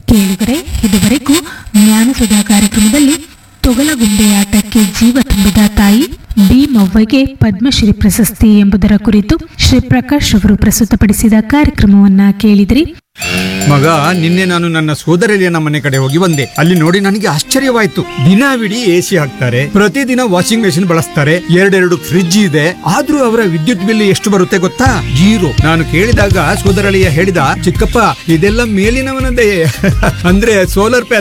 ಕೇಳುಗರೆ ಇದುವರೆಗೂ ಜ್ಞಾನಸುಧಾ ಕಾರ್ಯಕ್ರಮದಲ್ಲಿ ತೊಗಲಗುಂಬೆಯಾಟಕ್ಕೆ ಜೀವ ತುಂಬಿದ ತಾಯಿ ಬಿ ಮವ್ವಗೆ ಪದ್ಮಶ್ರೀ ಪ್ರಶಸ್ತಿ ಎಂಬುದರ ಕುರಿತು ಶ್ರೀ ಪ್ರಕಾಶ್ ಅವರು ಪ್ರಸ್ತುತಪಡಿಸಿದ ಕಾರ್ಯಕ್ರಮವನ್ನ ಕೇಳಿದ್ರಿ ಮಗ ನಿನ್ನೆ ನಾನು ನನ್ನ ಸೋದರಳಿಯ ಮನೆ ಕಡೆ ಹೋಗಿ ಬಂದೆ ಅಲ್ಲಿ ನೋಡಿ ನನಗೆ ಆಶ್ಚರ್ಯವಾಯ್ತು ದಿನವಿಡೀ ಎಸಿ ಹಾಕ್ತಾರೆ ಪ್ರತಿದಿನ ವಾಷಿಂಗ್ ಮೆಷಿನ್ ಬಳಸ್ತಾರೆ ಎರಡೆರಡು ಫ್ರಿಡ್ಜ್ ಇದೆ ಆದ್ರೂ ಅವರ ವಿದ್ಯುತ್ ಬಿಲ್ ಎಷ್ಟು ಬರುತ್ತೆ ಗೊತ್ತಾ ಜೀರೋ ನಾನು ಕೇಳಿದಾಗ ಸೋದರಳಿಯ ಹೇಳಿದ ಚಿಕ್ಕಪ್ಪ ಇದೆಲ್ಲ ಮೇಲಿನವನದೇ ಅಂದ್ರೆ ಸೋಲಾರ್ ಪ್ಯಾನ್